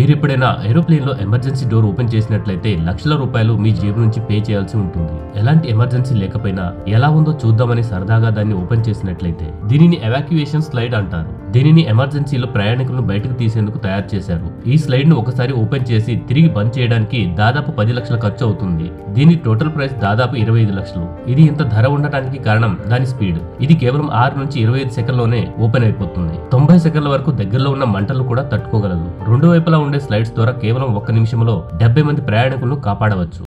మీరు ఎప్పుడైనా ఏరోప్లేన్ లో ఎమర్జెన్సీ డోర్ ఓపెన్ చేసినట్లయితే లక్షల రూపాయలు మీ జేబు నుంచి పే చేయాల్సి ఉంటుంది ఎలాంటి ఎమర్జెన్సీ లేకపోయినా ఎలా ఉందో చూద్దామని సరదాగా దాన్ని ఓపెన్ చేసినట్లయితే దీనిని ఎవాక్యుయేషన్ స్లైడ్ అంటారు దీనిని ఎమర్జెన్సీలో ప్రయాణికులను బయటకు తీసేందుకు తయారు చేశారు ఈ స్లైడ్ ను ఒకసారి ఓపెన్ చేసి తిరిగి బంద్ చేయడానికి దాదాపు పది లక్షల ఖర్చు అవుతుంది దీని టోటల్ ప్రైస్ దాదాపు ఇరవై ఐదు లక్షలు ఇది ఇంత ధర ఉండటానికి కారణం దాని స్పీడ్ ఇది కేవలం ఆరు నుంచి ఇరవై ఐదు సెకండ్లోనే ఓపెన్ అయిపోతుంది తొంభై సెకండ్ల వరకు దగ్గరలో ఉన్న మంటలు కూడా తట్టుకోగలదు రెండు వైపులా ఉండే స్లైడ్స్ ద్వారా కేవలం ఒక్క నిమిషంలో డెబ్బై మంది ప్రయాణికులను కాపాడవచ్చు